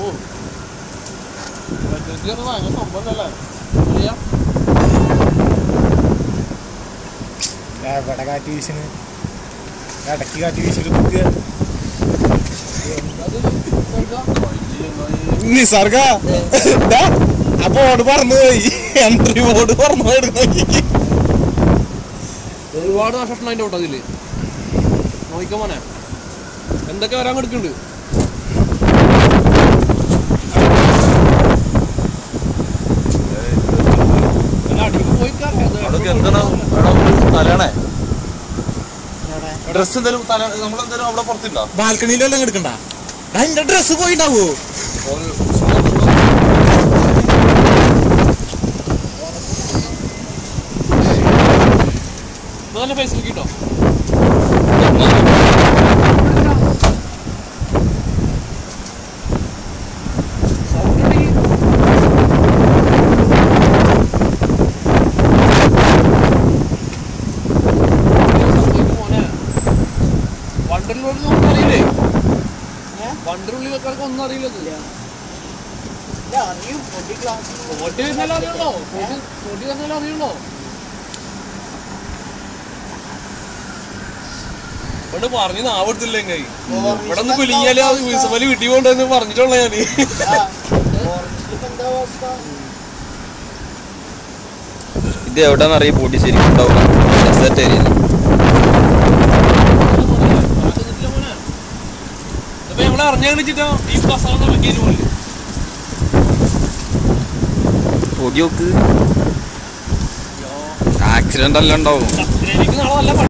ഭയങ്കര സംഭവം അല്ലേ ചെയ്യാം എവിടെ കാറ്റ് വീശിന് ഇടയ്ക്ക് കാറ്റ് വീശിട്ട് കുത്തിയ അത് നോക്കാം. നിസർഗ ദാ, ആ ബോർഡ് പറന്നു പോയി എൻട്രി ബോർഡ് പറന്നു പോയിരുന്നു ഒരുപാട് നഷ്ടം അതിന്റെ ഓട്ടം അതില് നോക്കിക്കോ മോനെ എന്തൊക്കെ വരാൻ കൊടുക്കുന്നുണ്ട് അല്ല, അടിക്ക് പോയി കയറാം. അത് അതൊക്കെ എന്താണ് തലയാണേ ഡ്രസ് എന്തായാലും തല നമ്മളെന്തായാലും അവിടെ പുറത്തുണ്ടോ ബാൽക്കണിയിലെല്ലാം എടുക്കണ്ട ദാ, എന്റെ ഡ്രസ് പോയിണ്ടാവോ ഇത് നല്ല പൈസ കിട്ടോ വണ്ടറിനുള്ളിൽ ഒന്നും അറിയില്ലേ വണ്ടറിനുള്ളിൽ വെക്കാർക്ക് ഒന്നും അറിയില്ല പൊട്ടി വരുന്നല്ലോ അറിയുള്ളോ പൊട്ടി പൊട്ടി വരുന്നല്ലോ അറിയുള്ളോ ഇവിടെ പറഞ്ഞു നാവെടുത്തില്ല എങ്ങായി ഇവിടെ ഒന്ന് കുലിങ്ങിയാല് അത് മുനിസിപ്പലി വീട്ടിൽ കൊണ്ടുവന്ന് പറഞ്ഞിട്ടുള്ള ഞാന് ഇത് എവിടെന്നറിയ പൊടി ശരിക്കും ഉണ്ടാവുക എസ്റ്റേറ്റ് ഏരിയ അപ്പൊ ഞങ്ങളെ അറിഞ്ഞു കാണിച്ചിട്ടോ ഈ ബസ്സാണെന്ന് വെക്കേരി പോലെ പൊടി നോക്ക് ആക്സിഡന്റ് എല്ലാം ഉണ്ടാവും എനിക്ക് നാളെ നല്ല